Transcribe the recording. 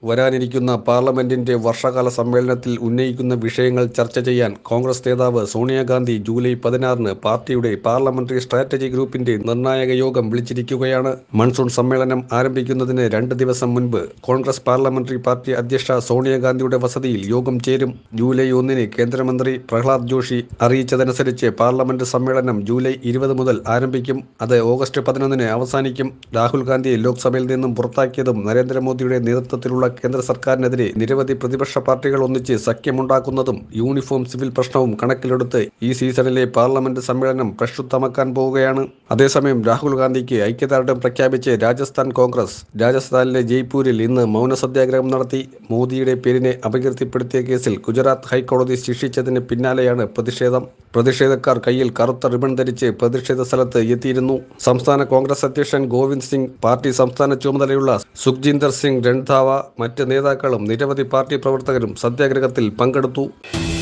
വരാനിരിക്കുന്ന പാർലമെന്റിന്റെ വർഷകാല സമ്മേളനത്തിൽ ഉന്നയിക്കുന്ന വിഷയങ്ങൾ ചർച്ച ചെയ്യാൻ കോൺഗ്രസ് നേതാവ് സോണിയാഗാന്ധി ജൂലൈ പതിനാറിന് പാർട്ടിയുടെ പാർലമെന്ററി സ്ട്രാറ്റജി ഗ്രൂപ്പിന്റെ നിർണായക യോഗം വിളിച്ചിരിക്കുകയാണ് മൺസൂൺ സമ്മേളനം ആരംഭിക്കുന്നതിന് രണ്ട് ദിവസം മുൻപ് കോൺഗ്രസ് പാർലമെന്ററി പാർട്ടി അധ്യക്ഷ സോണിയാഗാന്ധിയുടെ വസതിയിൽ യോഗം ചേരും ജൂലൈ ഒന്നിന് കേന്ദ്രമന്ത്രി പ്രഹ്ലാദ് ജോഷി അറിയിച്ചതനുസരിച്ച് പാർലമെന്റ് സമ്മേളനം ജൂലൈ ഇരുപത് മുതൽ ആരംഭിക്കും അത് ഓഗസ്റ്റ് പതിനൊന്നിന് അവസാനിക്കും രാഹുൽ ഗാന്ധിയെ ലോക്സഭയിൽ നിന്നും പുറത്താക്കിയതും നരേന്ദ്രമോദിയുടെ നേതൃത്വത്തിലുള്ള കേന്ദ്ര സർക്കാരിനെതിരെ നിരവധി പ്രതിപക്ഷ പാർട്ടികൾ ഒന്നിച്ച് സഖ്യമുണ്ടാക്കുന്നതും യൂണിഫോം സിവിൽ പ്രശ്നവും കണക്കിലെടുത്ത് ഈ സീസണിലെ പാർലമെന്റ് സമ്മേളനം പ്രക്ഷുബ്ധമാക്കാൻ പോവുകയാണ് അതേസമയം രാഹുൽ ഗാന്ധിക്ക് ഐക്യദാർഢ്യം പ്രഖ്യാപിച്ച് രാജസ്ഥാൻ കോൺഗ്രസ് രാജസ്ഥാനിലെ ജയ്പൂരിൽ ഇന്ന് മൗന സത്യാഗ്രഹം നടത്തി മോദിയുടെ പേരിനെ അപകീർത്തിപ്പെടുത്തിയ കേസിൽ ഗുജറാത്ത് ഹൈക്കോടതി ശിക്ഷിച്ചതിന് പിന്നാലെയാണ് പ്രതിഷേധം പ്രതിഷേധക്കാർ കയ്യിൽ കറുത്ത റിബൺ ധരിച്ച് പ്രതിഷേധ സ്ഥലത്ത് എത്തിയിരുന്നു സംസ്ഥാന കോൺഗ്രസ് അധ്യക്ഷൻ ഗോവിന്ദ് സിംഗ് പാർട്ടി സംസ്ഥാന ചുമതലയുള്ള സുഖ്ജിന്ദർ സിംഗ് രൺധാവ മറ്റ് നേതാക്കളും നിരവധി പാർട്ടി പ്രവർത്തകരും സത്യാഗ്രഹത്തിൽ പങ്കെടുത്തു